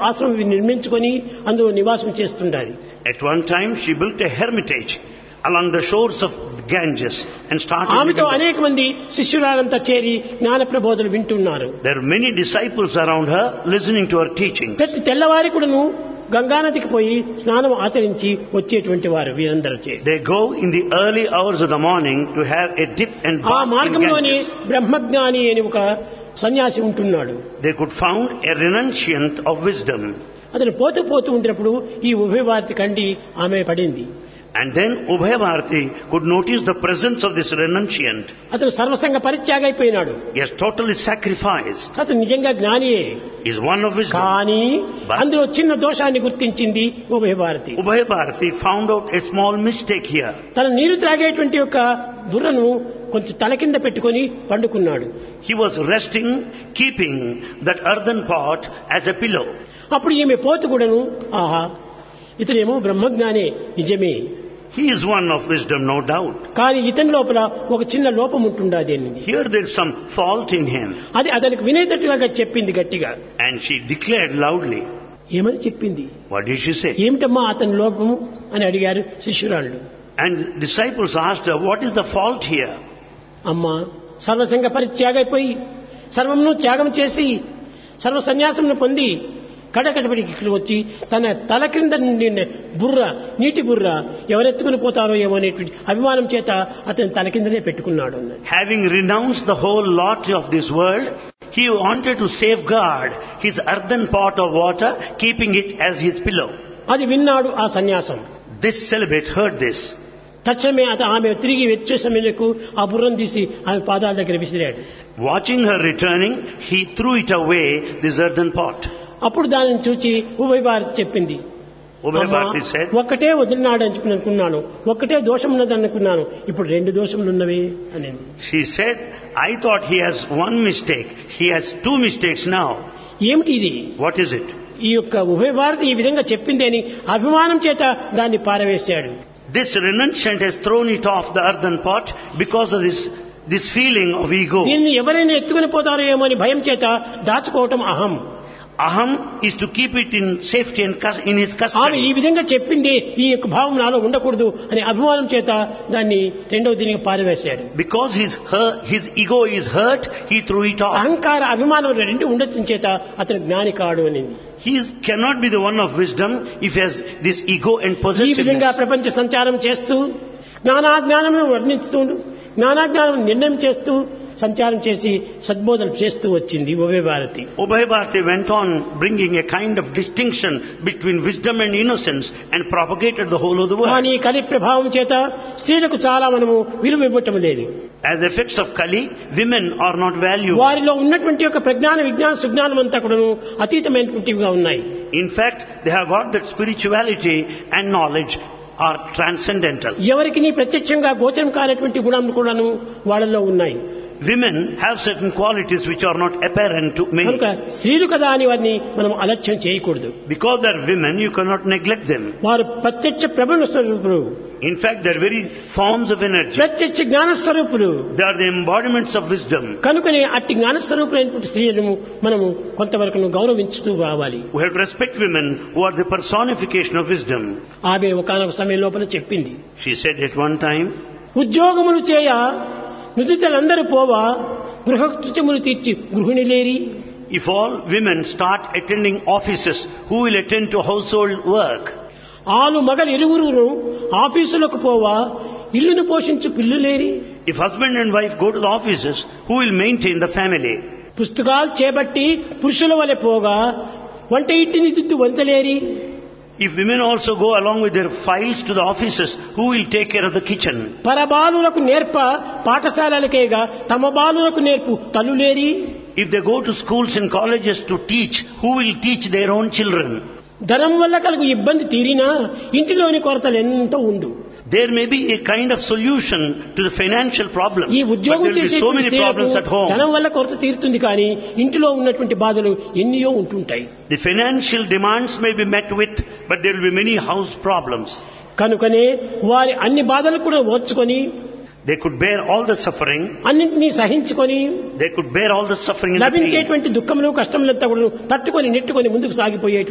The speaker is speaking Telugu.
ఆశ్రమం నిర్మించుకొని అందులో నివాసం చేస్తుండాలి At one time, she built a hermitage along the shores of Ganges and started. ఆమెతో living there. అనేక మంది శిష్యురాలంతా చేరి జ్ఞాన ప్రబోధలు వింటున్నారు There are many disciples around her listening to her teaching. ప్రతి తెల్లవారి కూడాను గంగానదికి పోయి స్నానం ఆచరించి వచ్చేటువంటి వారు వీరందరూ చే They go in the early hours of the morning to have a dip and ఆ bath in మార్గంలోనే Ganges. బ్రహ్మజ్ఞాని అని ఒక సన్యాసి ఉంటున్నాడు They could found a renunciant of wisdom. అతను పోతూ పోతూ ఉంటున్నప్పుడు ఈ ఉభయ భారతి కండి ఆమె పడింది And then Ubhay Bharati could notice the presence of this renunciant. అతను సర్వసంగ పరిత్యాగ అయిపోయినాడు He has totally sacrificed. అతను నిజంగా జ్ఞానియే He is one of wisdom. కానీ But- అందులో చిన్న దోషాన్ని గుర్తించింది ఉభయ Bharati Ubhay Bharati found out a small mistake here. తన నీరు త్రాగేటువంటి యొక్క బుర్రను కొంచెం తల కింద పెట్టుకొని పండుకున్నాడు He was resting, keeping that earthen pot as a pillow. అప్పుడు ఈమె పోతు కూడాను ఆహా ఇతనేమో బ్రహ్మజ్ఞానే నిజమే He is one of wisdom, no doubt. కానీ ఇతని లోపల ఒక చిన్న లోపం ఉంటుండది అనింది Here there is some fault in him. అది అతనికి వినేటట్టుగా చెప్పింది గట్టిగా And she declared loudly. ఏమని చెప్పింది What did she say? ఏమిటమ్మా అతని లోపము అని అడిగారు శిష్యురాళ్ళు And disciples asked her, What is the fault here? అమ్మా సర్వసంగ పరిత్యాగైపోయి సర్వమును త్యాగం చేసి సర్వ సన్యాసమును పొంది కడకడపడికి ఇక్కడ వచ్చి తన తల క్రింద నిండిన బుర్ర నీటి బుర్ర ఎవరెత్తుకుని పోతారో ఏమో అనేటువంటి అభిమానం చేత అతని తల కిందనే పెట్టుకున్నాడు అన్నది Having renounced the whole lot of this world, he wanted to safeguard his earthen pot of water, keeping it as his pillow. అది విన్నాడు ఆ సన్యాసం This celibate heard this. తక్షణమే అత ఆమె తిరిగి వచ్చే సమయంలో ఆ బుర్రను తీసి ఆమె పాదాల దగ్గర విసిరాడు Watching her returning, he threw it away, this earthen pot. అప్పుడు దానిని చూచి ఉభయ భారతి చెప్పింది Ubhay అమ్మా, Bharati said, ఒక్కటే వదిలినాడు అని చెప్పి అనుకున్నాను ఒక్కటే దోషం ఉన్నది అనుకున్నాను ఇప్పుడు రెండు దోషములు ఉన్నవి అనింది She said, I thought he has one mistake. He has two mistakes now. ఏమిటి ఇది What is it? ఈ యొక్క ఉభయ భారతి ఈ విధంగా చెప్పింది అని అభిమానం చేత దాన్ని పారవేశాడు This renunciant has thrown it off the earthen pot because of this, this feeling of ego. దీన్ని ఎవరైనా ఎత్తుకుని పోతారో ఏమో అని భయం చేత దాచుకోవటం అహం Aham is to keep it in safety and cus- in his ఆమె custody. ఈ విధంగా చెప్పింది ఈ యొక్క భావం నాలో ఉండకూడదు అనే అభిమానం చేత దాన్ని రెండవ దీనికి పారవేశాడు Because his, hurt, his ego is hurt, he threw it off. అహంకార అభిమానం రెండు ఉండటం చేత అతను జ్ఞాని కాడు అనింది He is, cannot be the one of wisdom if he has this ego and ఈ విధంగా possessiveness. ప్రపంచ సంచారం చేస్తూ జ్ఞానాజ్ఞానమును వర్ణిస్తూ జ్ఞానాజ్ఞానం నిర్ణయం చేస్తూ సంచారం చేసి సద్బోధన చేస్తూ వచ్చింది ఉభయ Bharati Ubhay Bharati went on bringing a kind of distinction between wisdom and innocence and propagated the whole of the world. కానీ కలి ప్రభావం చేత స్త్రీలకు చాలా మనము విలువ ఇవ్వటం లేదు As effects of Kali, women are not valued. వారిలో ఉన్నటువంటి యొక్క ప్రజ్ఞాన విజ్ఞాన సుజ్ఞానం అంతా కూడాను అతీతమైనటువంటివిగా ఉన్నాయి In fact, they have got that spirituality and knowledge are transcendental. ఎవరికి నీ ప్రత్యక్షంగా గోచరం కానటువంటి గుణములు కూడాను వాళ్ళలో ఉన్నాయి Women have certain qualities which are not apparent to many. కనుక స్త్రీలు కదా అని వారిని మనం అలక్ష్యం చేయకూడదు Because they are women, you cannot neglect them. వారు ప్రత్యక్ష ప్రబల స్వరూపులు In fact, they are very forms of energy. ప్రత్యక్ష జ్ఞాన స్వరూపులు They are the embodiments of wisdom. కనుకనే అట్టి జ్ఞాన స్వరూపులైనటువంటి స్త్రీలను మనము కొంతవరకు గౌరవించుతూ రావాలి We have to respect women who are the personification of wisdom. ఆమె ఒకనొక సమయం లోపల చెప్పింది She said at one time, ఉద్యోగములు చేయ నుదితలందరూ పోవా గృహకృత్యములు తీర్చి గృహిణి లేరి if all women start attending offices, who will attend to household work? ఆలు మగలు ఇరువురును ఆఫీసులకు పోవా ఇల్లును పోషించు పిల్లులేరి If husband and wife go to the offices, who will maintain the family? పుస్తకాలు చేపట్టి పురుషుల వలె పోగా వంట ఇంటిని దిద్దు వంతలేరి If women also go along with their files to the offices, who will take care of the kitchen? పరబాలులకు నేర్ప పాఠశాలలకేగా తమ బాలులకు నేర్పు తల్లులేరి If they go to schools and colleges to teach, who will teach their own children? ధనం వల్ల కలుగు ఇబ్బంది తీరినా ఇంటిలోని కొరతలు ఎంతో ఉండు There may be a kind of solution to the financial problem. ఈ But there ఉద్యోగం will be చేసే so many problems at home. ధనం వల్ల కొరత తీరుతుంది కానీ ఇంటిలో ఉన్నటువంటి బాధలు ఎన్నో ఉంటుంటాయి The financial demands may be met with, but there will be many house problems. కనుకనే వారి అన్ని బాధలు కూడా ఓర్చుకొని They could bear all the suffering. అన్నింటినీ సహించుకొని They could bear all the suffering and the pain. లభించేటువంటి దుఃఖములు కష్టములంతా కూడా తట్టుకొని నెట్టుకొని ముందుకు సాగిపోయేటువంటి